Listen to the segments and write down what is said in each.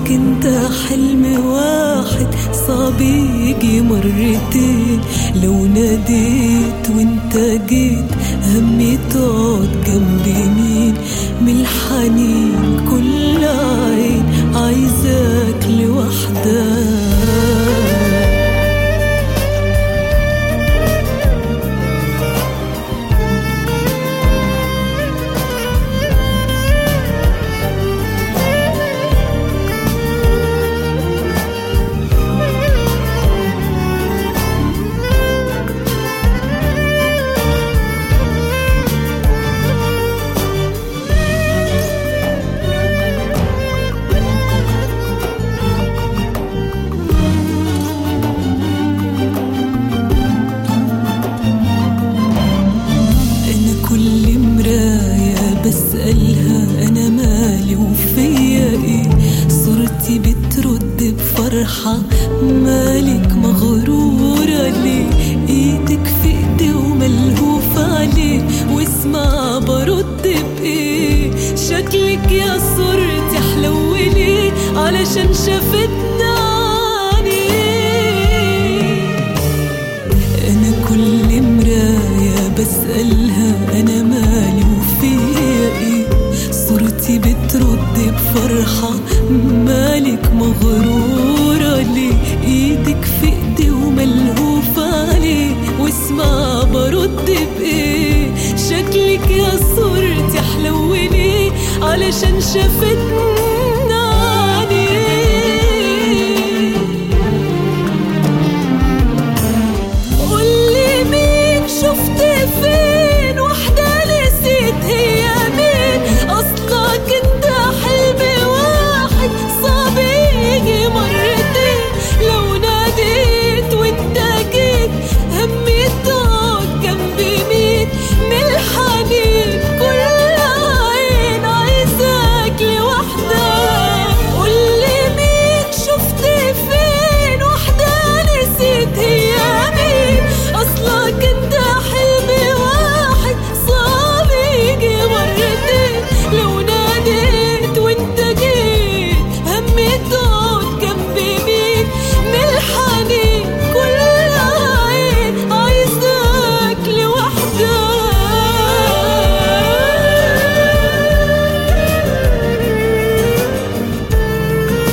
اصلك انت حلم واحد صعب يجي مرتين لو ناديت وانت جيت همي تقعد جنب مين من الحنين كل عين عايزاك لوحدك أنا كل مراية بسألها أنا مالي وفيا إيه صورتي بترد بفرحة مالك مغرورة ليه إيدك في إيدي وملهوفة عليه واسمع برد بإيه شكلك يا صورتي حلولي علشان شافتنا عينيك أنا كل مراية بسألها أنا مالي وفيا إيه صورتي بترد بفرحة مالك مغرورة ليه إيدك في إيدي وملهوفة عليه واسمع برد بإيه شكلك يا صورتي حلولي علشان شافتنا عينيك قولي مين شفت فين وحدة نسيت هي مين أصلك انت حلم واحد صعب يجي مرتين لو ناديت وانت جيت همي تقعد جنبي مين من الحنين كل عين عايزاك لوحدك قولي مين شفت فين وحدة نسيت هي مين أصلك انت حلم واحد صعب يجي مرتين لو ناديت وانت جيت همي تقعد جنبي مين من الحنين كل عين عايزاك لوحدك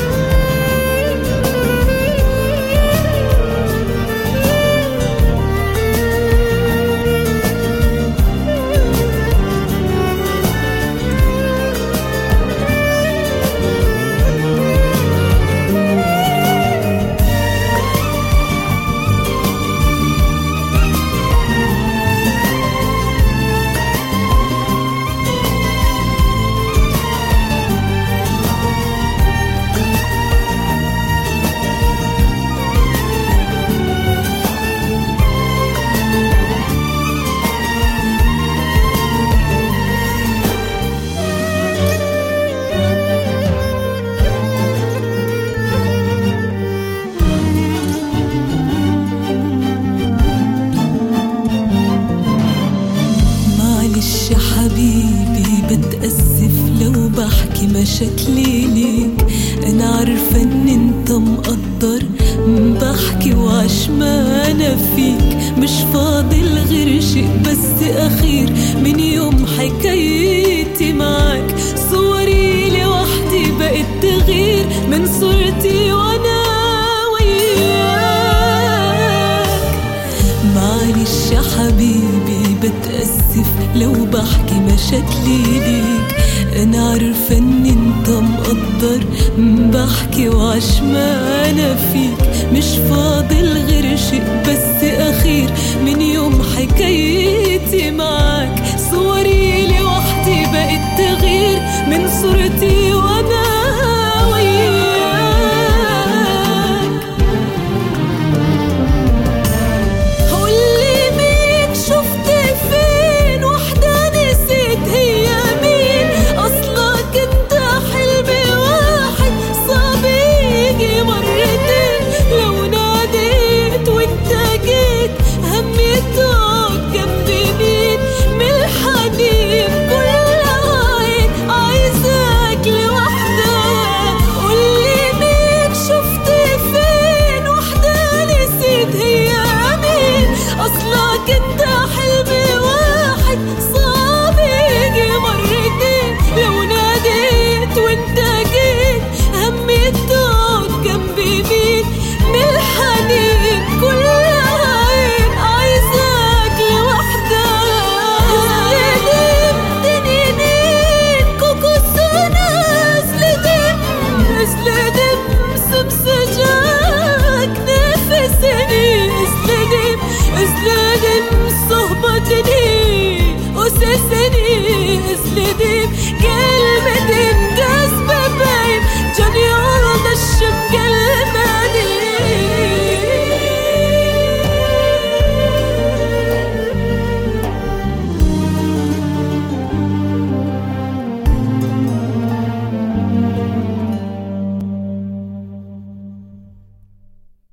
معلش يا حبيبي بتأسف لو بحكي مشاكلي ليك أنا عارفة إن أنت مقدر بحكي وعشمانة فيك مش فاضل غير شيء بس أخير من يوم حكايتي معاك صوري لوحدي بقت تغير من صورتي وأنا وياك معلش يا حبيبي بتأسف لو بحكي مشاكلي ليك أنا عارفة إن أنت مقدر بحكي وعشمانة فيك مش فاضل غير شيء بس أخير من يوم حكايتي معاك صوري لوحدي بقت تغير من صورتي وأنا